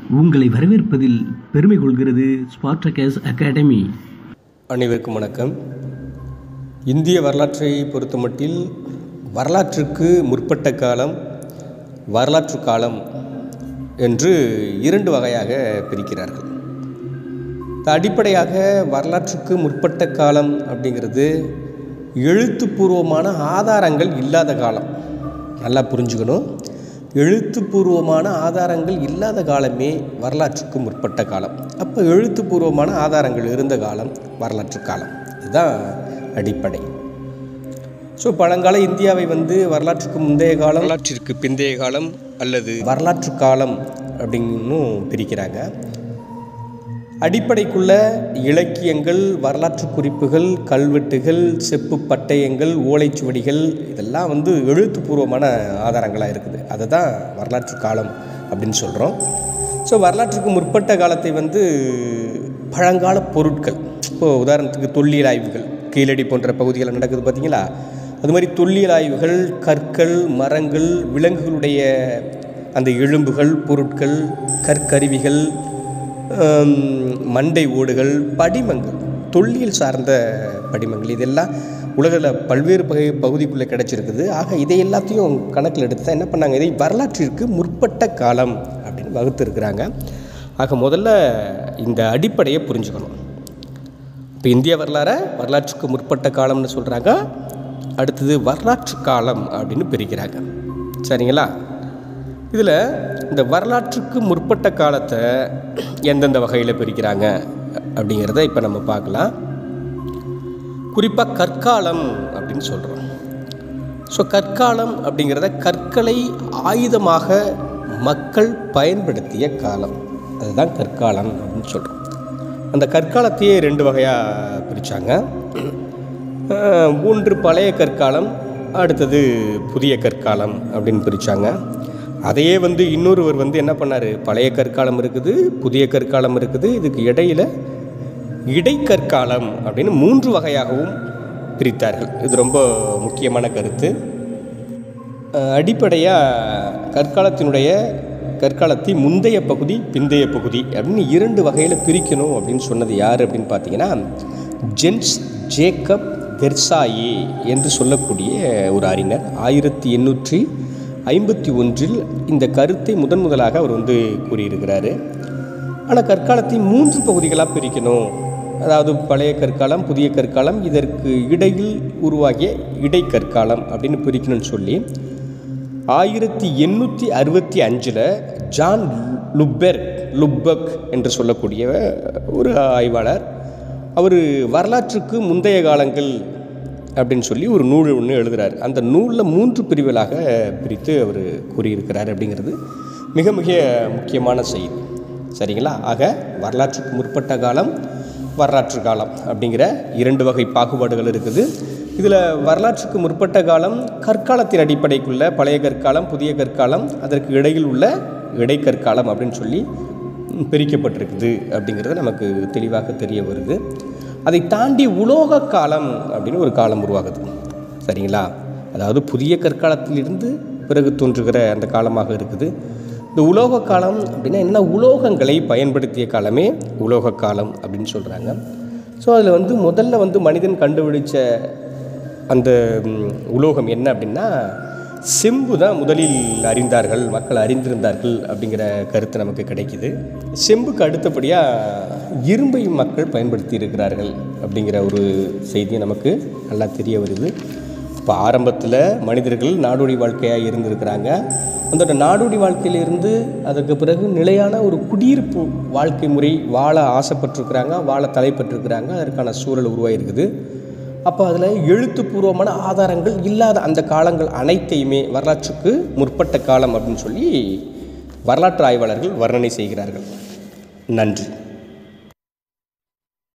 உங்களை வரவேற்பதில் பெருமை கொள்கிறது ஸ்பார்டகஸ் அகாடமி அனைவருக்கும் வணக்கம் இந்திய வரலாற்றை பொறுத்தமட்டில் வரலாற்றுக்கு முற்பட்ட காலம் வரலாற்று காலம் என்று இரண்டு வகையாக பிரிக்கிறார்கள் அடிப்படையாக வரலாற்றுக்கு முற்பட்ட காலம் அப்படிங்கிறது எழுத்துப்பூர்வமான ஆதாரங்கள் இல்லாத காலம் நல்லா புரிஞ்சுக்கணும் எழுத்துப்பூர்வமான ஆதாரங்கள் இல்லாத காலமே வரலாற்றுக்கு முற்பட்ட காலம் அப்போ எழுத்துப்பூர்வமான ஆதாரங்கள் இருந்த காலம் வரலாற்று காலம் இதுதான் அடிப்படை ஸோ பழங்கால இந்தியாவை வந்து வரலாற்றுக்கு முந்தைய காலம் வரலாற்றிற்கு பிந்தைய காலம் அல்லது வரலாற்று காலம் அப்படின்னும் பிரிக்கிறாங்க அடிப்படைக்குள்ள இலக்கியங்கள் வரலாற்று குறிப்புகள் கல்வெட்டுகள் செப்பு பட்டயங்கள் ஓலைச்சுவடிகள் இதெல்லாம் வந்து எழுத்துப்பூர்வமான ஆதாரங்களாக இருக்குது அதை தான் வரலாற்று காலம் அப்படின்னு சொல்கிறோம் ஸோ வரலாற்றுக்கு முற்பட்ட காலத்தை வந்து பழங்கால பொருட்கள் இப்போது உதாரணத்துக்கு தொல்லியல் ஆய்வுகள் கீழடி போன்ற பகுதிகளில் நடக்குது பார்த்தீங்களா அது மாதிரி தொல்லியல் ஆய்வுகள் கற்கள் மரங்கள் விலங்குகளுடைய அந்த எலும்புகள் பொருட்கள் கற்கருவிகள் மண்டை ஓடுகள் படிமங்கள் தொல்லியல் சார்ந்த படிமங்கள் இதெல்லாம் உலகில் பல்வேறு பகை பகுதிக்குள்ளே கிடச்சிருக்குது ஆக இதை எல்லாத்தையும் கணக்கில் எடுத்து தான் என்ன பண்ணாங்க இதை வரலாற்றிற்கு முற்பட்ட காலம் அப்படின்னு வகுத்துருக்குறாங்க ஆக முதல்ல இந்த அடிப்படையை புரிஞ்சுக்கணும் இப்போ இந்திய வரலாறை வரலாற்றுக்கு முற்பட்ட காலம்னு சொல்கிறாங்க அடுத்தது வரலாற்று காலம் அப்படின்னு பிரிக்கிறாங்க சரிங்களா இதில் இந்த வரலாற்றுக்கு முற்பட்ட காலத்தை எந்தெந்த வகையில் பிரிக்கிறாங்க அப்படிங்கிறத இப்போ நம்ம பார்க்கலாம் குறிப்பாக கற்காலம் அப்படின்னு சொல்கிறோம் ஸோ கற்காலம் அப்படிங்கிறத கற்களை ஆயுதமாக மக்கள் பயன்படுத்திய காலம் அதுதான் கற்காலம் அப்படின்னு சொல்கிறோம் அந்த கற்காலத்தையே ரெண்டு வகையாக பிரித்தாங்க ஒன்று பழைய கற்காலம் அடுத்தது புதிய கற்காலம் அப்படின்னு பிரித்தாங்க அதையே வந்து இன்னொருவர் வந்து என்ன பண்ணார் பழைய கற்காலம் இருக்குது புதிய கற்காலம் இருக்குது இதுக்கு இடையில் இடைக்கற்காலம் அப்படின்னு மூன்று வகையாகவும் பிரித்தார்கள் இது ரொம்ப முக்கியமான கருத்து அடிப்படையாக கற்காலத்தினுடைய கற்காலத்தை முந்தைய பகுதி பிந்தைய பகுதி அப்படின்னு இரண்டு வகையில் பிரிக்கணும் அப்படின்னு சொன்னது யார் அப்படின்னு பார்த்தீங்கன்னா ஜென்ஸ் ஜேக்கப் வெர்சாயே என்று சொல்லக்கூடிய ஒரு அறிஞர் ஆயிரத்தி எண்ணூற்றி ஐம்பத்தி ஒன்றில் இந்த கருத்தை முதன் முதலாக அவர் வந்து கூறியிருக்கிறாரு ஆனால் கற்காலத்தை மூன்று பகுதிகளாக பிரிக்கணும் அதாவது பழைய கற்காலம் புதிய கற்காலம் இதற்கு இடையில் உருவாகிய இடைக்கற்காலம் அப்படின்னு பிரிக்கணும்னு சொல்லி ஆயிரத்தி எண்ணூற்றி அறுபத்தி அஞ்சில் ஜான் லுப்பெர் லுப்பக் என்று சொல்லக்கூடிய ஒரு ஆய்வாளர் அவர் வரலாற்றுக்கு முந்தைய காலங்கள் அப்படின்னு சொல்லி ஒரு நூல் ஒன்று எழுதுகிறார் அந்த நூலில் மூன்று பிரிவுகளாக பிரித்து அவர் கூறியிருக்கிறார் அப்படிங்கிறது மிக மிக முக்கியமான செய்தி சரிங்களா ஆக வரலாற்றுக்கு முற்பட்ட காலம் வரலாற்று காலம் அப்படிங்கிற இரண்டு வகை பாகுபாடுகள் இருக்குது இதில் வரலாற்றுக்கு முற்பட்ட காலம் கற்காலத்தின் அடிப்படைக்குள்ள பழைய கற்காலம் புதிய கற்காலம் அதற்கு இடையில் உள்ள இடைக்கற்காலம் அப்படின்னு சொல்லி பிரிக்கப்பட்டிருக்குது அப்படிங்கிறது நமக்கு தெளிவாக தெரிய வருது அதை தாண்டி உலோக காலம் அப்படின்னு ஒரு காலம் உருவாகுது சரிங்களா அதாவது புதிய கற்காலத்திலிருந்து பிறகு தோன்றுகிற அந்த காலமாக இருக்குது இந்த உலோக காலம் அப்படின்னா என்ன உலோகங்களை பயன்படுத்திய காலமே உலோக காலம் அப்படின்னு சொல்கிறாங்க ஸோ அதில் வந்து முதல்ல வந்து மனிதன் கண்டுபிடிச்ச அந்த உலோகம் என்ன அப்படின்னா செம்பு தான் முதலில் அறிந்தார்கள் மக்கள் அறிந்திருந்தார்கள் அப்படிங்கிற கருத்து நமக்கு கிடைக்கிது செம்புக்கு அடுத்தபடியாக இரும்பையும் மக்கள் பயன்படுத்தி இருக்கிறார்கள் அப்படிங்கிற ஒரு செய்தி நமக்கு நல்லா தெரிய வருது இப்போ ஆரம்பத்தில் மனிதர்கள் நாடோடி வாழ்க்கையாக இருந்திருக்கிறாங்க அந்த நாடோடி வாழ்க்கையிலிருந்து அதுக்கு பிறகு நிலையான ஒரு குடியிருப்பு வாழ்க்கை முறை வாழ ஆசைப்பட்டிருக்கிறாங்க வாழ தலைப்பட்டிருக்கிறாங்க அதற்கான சூழல் உருவாகிருக்குது அப்போ அதில் எழுத்துப்பூர்வமான ஆதாரங்கள் இல்லாத அந்த காலங்கள் அனைத்தையுமே வரலாற்றுக்கு முற்பட்ட காலம் அப்படின்னு சொல்லி வரலாற்று ஆய்வாளர்கள் வர்ணனை செய்கிறார்கள் நன்றி